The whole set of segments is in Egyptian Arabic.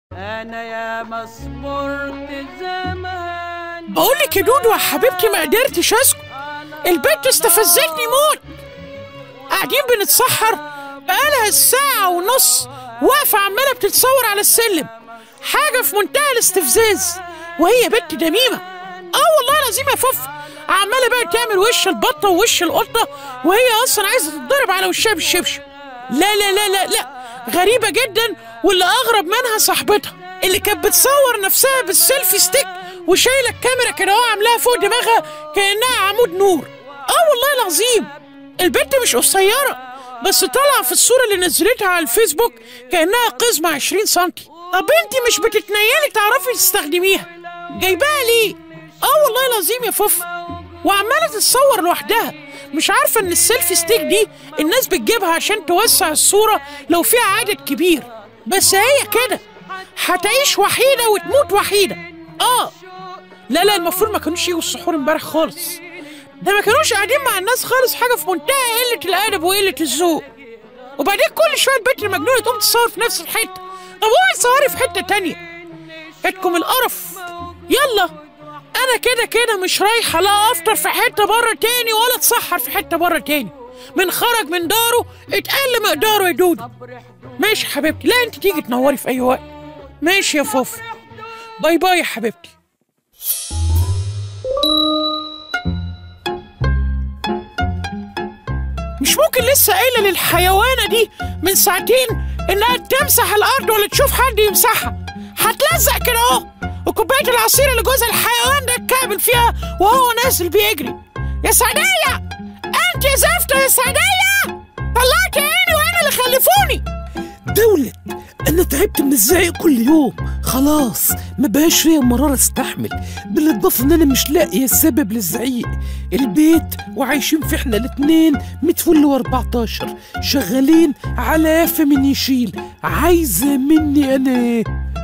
انا يا مصبرت زمان بقول لك يا دودو يا حبيبتي ما قدرتش اسكت البنت استفزتني موت قاعدين بنتسحر بقالها الساعة ونص واقفة عمالة بتتصور على السلم حاجة في منتهى الاستفزاز وهي بنت دميمة اه والله العظيم يا فف عمالة بقى تعمل وش البطة ووش القطة وهي أصلا عايزة تتضرب على وشها بالشبشب لا لا لا لا لا غريبة جدا واللي أغرب منها صاحبتها اللي كانت بتصور نفسها بالسيلفي ستيك وشايلة الكاميرا كده اهو عاملاها فوق دماغها كأنها عمود نور اه والله العظيم البنت مش قصيرة بس طالعة في الصورة اللي نزلتها على الفيسبوك كأنها قزمة 20 سنتي طب انت مش بتتنيلي تعرفي تستخدميها جايباها ليه؟ اه والله العظيم يا فف وعمالة تتصور لوحدها مش عارفة ان السيلفي ستيك دي الناس بتجيبها عشان توسع الصورة لو فيها عدد كبير بس هي كده هتعيش وحيدة وتموت وحيدة اه لا لا المفروض ما كانوش يجوا السحور امبارح خالص ده ما كانوش قاعدين مع الناس خالص حاجة في منتهى قلة الأدب وقلة الذوق وبعدين كل شوية البنت المجنونة تقوم تصور في نفس الحتة طب اوعي تصوري في حتة تانية جاتكم القرف يلا انا كده كده مش رايحه لا افطر في حته بره تاني ولا اتسحر في حته بره تاني من خرج من داره اتقل مقداره يا دودو ماشي يا حبيبتي لا انت تيجي تنوري في اي وقت ماشي يا فوف باي باي يا حبيبتي مش ممكن لسه قايله للحيوانه دي من ساعتين انها تمسح الارض ولا تشوف حد يمسحها هتلزق كده اهو وكوبايه العصير اللي جوز الحيوان ده اتكعبل فيها وهو نازل بيجري يا سعديه انت يا زفته يا سعديه طلعت عيني وانا اللي خلفوني دولة أنا تعبت من الزعيق كل يوم خلاص ما بقاش فيا مرارة استحمل بالإضافة إن أنا مش لاقية السبب للزعيق البيت وعايشين في إحنا الاتنين ميت فل وأربعتاشر شغالين على قفا من يشيل عايزة مني أنا إيه؟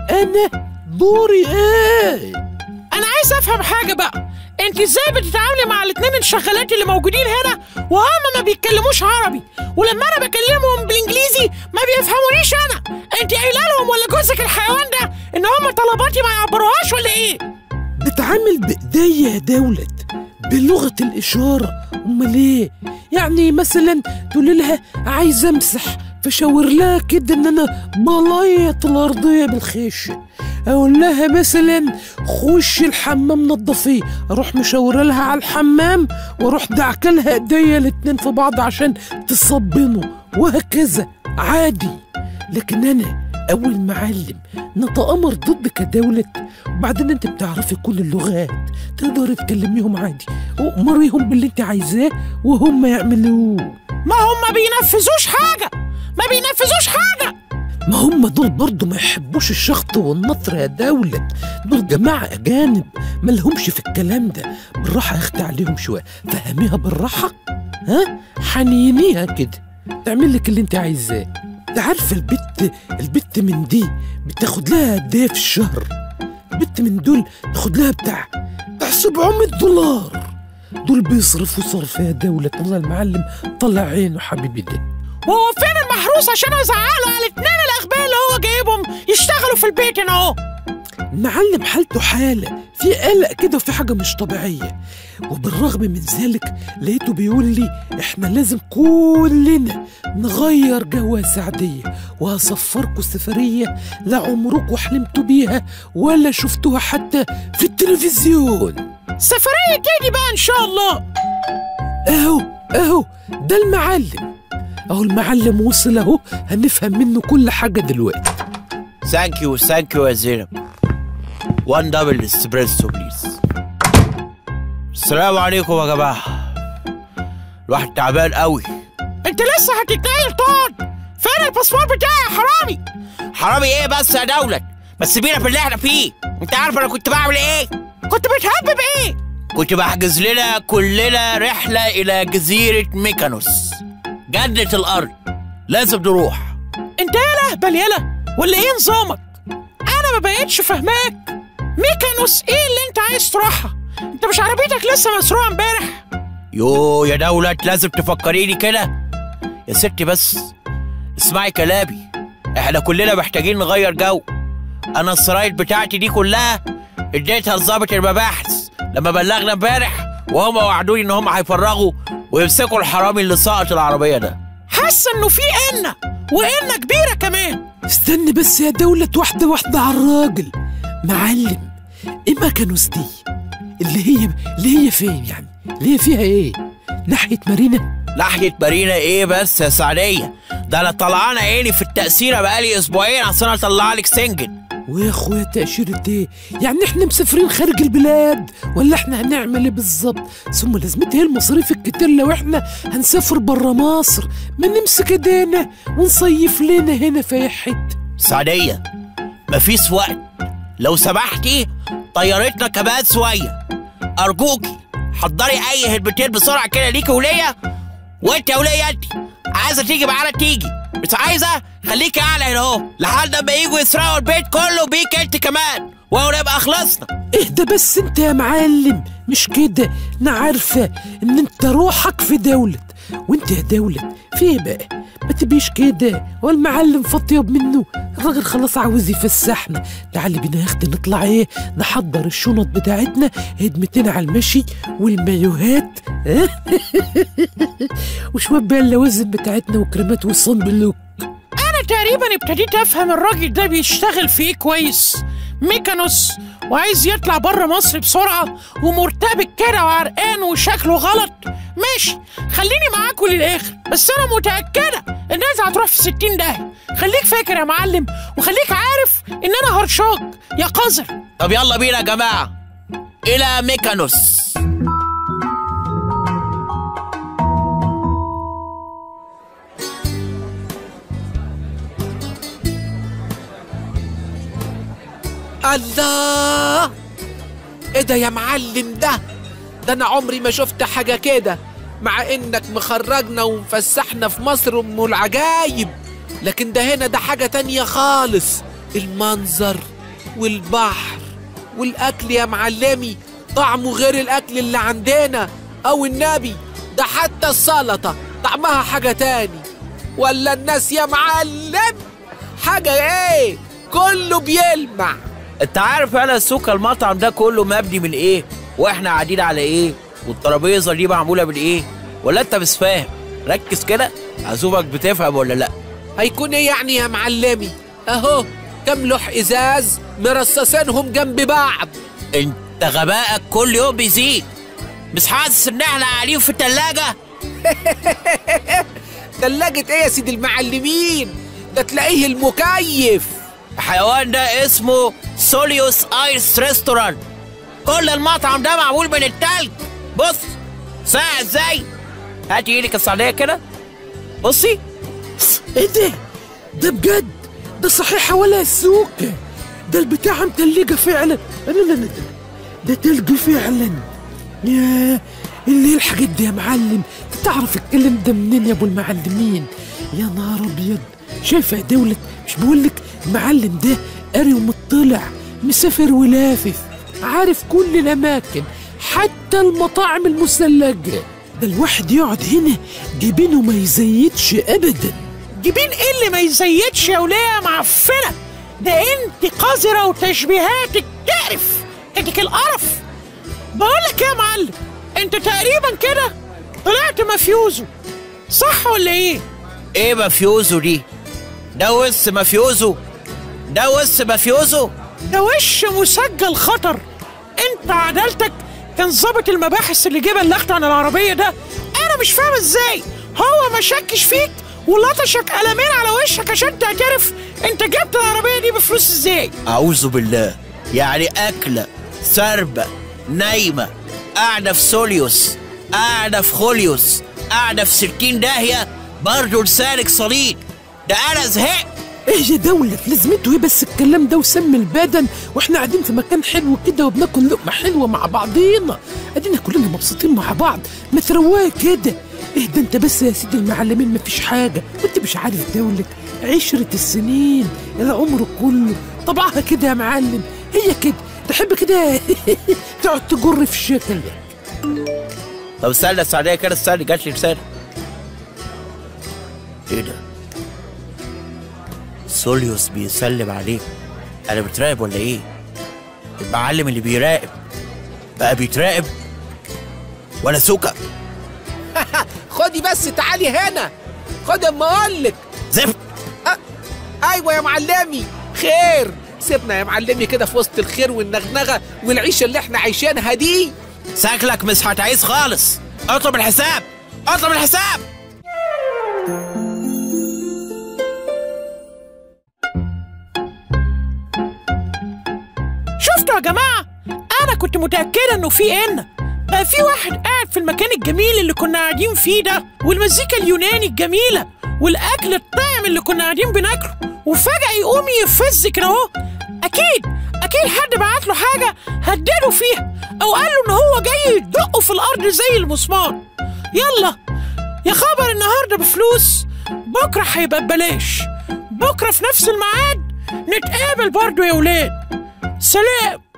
أنا دوري إيه؟ انا عايز افهم حاجه بقى انت ازاي بتتعاملي مع الاتنين الشغالات اللي موجودين هنا وهم ما بيتكلموش عربي ولما انا بكلمهم بالانجليزي ما بيفهمونيش انا انت قايله لهم ولا جوزك الحيوان ده ان هم طلباتي ما يعبروهاش ولا ايه بتعامل بإيديا يا دولة بلغة الإشارة أمال إيه؟ يعني مثلا تقول لها عايزة أمسح فشاور لها كده إن أنا بلايط الأرضية بالخيشة أقول لها مثلا خش الحمام نضفيه أروح مشاورة لها على الحمام وأروح دعكة لها إيديا الاتنين في بعض عشان تصبنوا وهكذا عادي لكن أنا أول معلم نتآمر ضدك يا دولة وبعدين انت بتعرفي كل اللغات تقدري تكلميهم عادي وأمريهم باللي انت عايزاه وهم يعملوه ما هم ما بينفذوش حاجه ما بينفذوش حاجه ما هم دول برضه ما يحبوش الشخط والنطر يا دولة دول جماعة أجانب ما لهمش في الكلام ده بالراحة يا أختي عليهم شوية فهميها بالراحة ها حنينيها كده تعمل لك اللي انت عايزاه انت عارفة البت البت من دي بتاخد لها قد ايه في الشهر البت من دول تاخد لها بتاع بتاع 700 دولار دول بيصرفوا صرف يا دولة والله المعلم طلع عينه حبيبي ده وهو فين المحروس عشان ازعله على الاتنين الاغبياء اللي هو جايبهم يشتغلوا في البيت هنا اهو المعلم حالته حالة في قلق كده وفي حاجة مش طبيعية وبالرغم من ذلك لقيته بيقول لي احنا لازم كلنا نغير جو يا سعدية وهسفركوا سفرية لا عمركوا حلمتوا بيها ولا شفتوها حتى في التلفزيون سفرية تيجي بقى ان شاء الله اهو اهو ده المعلم اهو المعلم وصل اهو هنفهم منه كل حاجة دلوقتي ثانك يو ثانك يو يا زينب وان دبل اسبريسو بليز السلام عليكم يا جماعه الواحد تعبان قوي انت لسه هتتنقل تقعد فين الباسبور بتاعي يا حرامي حرامي ايه بس يا دولت بس سيبينا في اللي احنا فيه انت عارف انا كنت بعمل ايه كنت بتهبب ايه كنت بحجز لنا كلنا رحله الى جزيره ميكانوس جنه الارض لازم نروح انت يالا اهبل يالا ولا ايه نظامك انا ما بقتش فاهماك ميكانوس ايه اللي انت عايز تروحها انت مش عربيتك لسه مسروقه امبارح يو يا دولت لازم تفكريني كده يا ستي بس اسمعي كلامي احنا كلنا محتاجين نغير جو انا السراير بتاعتي دي كلها اديتها لظابط المباحث لما بلغنا امبارح وهم وعدوني ان هم هيفرغوا ويمسكوا الحرامي اللي سقط العربيه ده حاسه انه في قنه وقنه كبيره كمان استنى بس يا دولة واحدة واحدة على الراجل معلم ايه مكانوس دي اللي هي اللي هي فين يعني اللي هي فيها ايه ناحية مارينا ناحيه مارينا ايه بس يا سعديه ده انا طلعان عيني في التأثيرة بقالي اسبوعين عشان اطلع لك سنجل ويا اخويا تأشيرة ايه يعني احنا مسافرين خارج البلاد ولا احنا هنعمل ايه بالظبط ثم لازمتها ايه المصاريف الكتير لو احنا هنسافر برا مصر ما نمسك ايدينا ونصيف لنا هنا في أي حته سعديه مفيش وقت لو سمحتي طيارتنا كمان شويه ارجوكي حضري اي هلبتين بسرعه كده ليكي وليا وانت يا وليا انت عايزه تيجي معانا تيجي مش عايزه خليكي قاعده هنا اهو لحد ما يجوا يسرقوا البيت كله بيك انت كمان ونبقى خلصنا اهدى بس انت يا معلم مش كده انا عارفة ان انت روحك في دولة وانت يا دولة في ايه بقى ما تبيش كده هو المعلم فطيب منه الراجل خلاص عاوز يفسحنا تعالي بينا يا اختي نطلع ايه نحضر الشنط بتاعتنا هدمتنا على المشي والمايوهات وشوية بقى اللوازم بتاعتنا وكريمات والصن بلوك انا تقريبا ابتديت افهم الراجل ده بيشتغل في ايه كويس ميكانوس وعايز يطلع بره مصر بسرعه ومرتبك كده وعرقان وشكله غلط ماشي خليني معاكوا للاخر بس انا متاكده ان انت هتروح في 60 داهيه خليك فاكر يا معلم وخليك عارف ان انا هرشاك يا قذر طب يلا بينا يا جماعه الى ميكانوس الله ايه ده يا معلم ده ده انا عمري ما شفت حاجة كده مع انك مخرجنا ومفسحنا في مصر ام العجايب لكن ده هنا ده حاجة تانية خالص المنظر والبحر والاكل يا معلمي طعمه غير الاكل اللي عندنا او النبي ده حتى السلطة طعمها حاجة تاني ولا الناس يا معلم حاجة ايه كله بيلمع انت عارف انا السوق المطعم ده كله مبني من ايه واحنا قاعدين على ايه والترابيزه دي معموله من ايه ولا انت مش فاهم ركز كده هشوفك بتفهم ولا لا هيكون ايه يعني يا معلمي اهو كام لوح ازاز مرصصينهم جنب بعض انت غبائك كل يوم بيزيد مش حاسس ان احنا قاعدين في التلاجة تلاجة ايه يا سيدي المعلمين ده تلاقيه المكيف الحيوان ده اسمه سوليوس ايس ريستورانت كل المطعم ده معمول من التلج بص ساعة ازاي هاتي ايدك الصعيدية كده بصي ايه ده ده بجد ده صحيحة ولا السوق ده البتاع متلجة فعلا لا لا لا ده تلج فعلا يا اللي هي الحاجات دي يا معلم انت تعرف الكلام ده منين يا ابو المعلمين يا نهار ابيض شايفه يا دولة مش بقولك المعلم ده قاري ومطلع مسافر ولافف عارف كل الاماكن حتى المطاعم المثلجة ده الواحد يقعد هنا جبينه ما يزيدش ابدا جبين ايه اللي ما يزيدش يا وليه يا معفنه ده انت قذره وتشبيهاتك تقرف اديك القرف بقول لك ايه يا معلم انت تقريبا كده طلعت مفيوزو صح ولا ايه ايه مافيوزو دي ده وس مافيوزو ده وس مافيوزو ده وش مسجل خطر انت عدالتك كان ظابط المباحث اللي جه بلغت عن العربيه ده انا مش فاهم ازاي هو ما شكش فيك ولطشك قلمين على وشك عشان تعترف انت جبت العربيه دي بفلوس ازاي اعوذ بالله يعني اكله سربه نايمه قاعده في سوليوس قاعده في خوليوس قاعده في ستين داهيه برضه لسانك صليد ده انا زهقت ايه يا دولة لازمته ايه بس الكلام ده وسم البدن واحنا قاعدين في مكان حلو كده وبناكل لقمة حلوة مع بعضينا ادينا كلنا مبسوطين مع بعض ما ترواه كده ايه ده انت بس يا سيدي المعلمين مفيش حاجة وانت مش عارف دولة عشرة السنين العمر كله طبعها كده يا معلم هي كده تحب كده تقعد تجر في الشكل طب استنى السعوديه كده استنى جات لي رساله ايه ده سوليوس بيسلم عليك انا بتراقب ولا ايه المعلم اللي بيراقب بقى بيتراقب ولا سوكا خدي بس تعالي هنا خدي اما اقولك زفت ايوه يا معلمي خير سيبنا يا معلمي كده في وسط الخير والنغنغه والعيشه اللي احنا عايشينها دي شكلك مش هتعيش خالص اطلب الحساب اطلب الحساب شفتوا يا جماعة أنا كنت متأكدة إنه في إن بقى في واحد قاعد في المكان الجميل اللي كنا قاعدين فيه ده والمزيكا اليوناني الجميلة والأكل الطعم اللي كنا قاعدين بناكله وفجأة يقوم يفز كده أهو أكيد أكيد حد بعت له حاجة هدده فيها أو قال له إن هو جاي يدقه في الأرض زي المسمار يلا يا خبر النهاردة بفلوس بكرة هيبقى ببلاش بكرة في نفس الميعاد نتقابل برضو يا ولاد سلام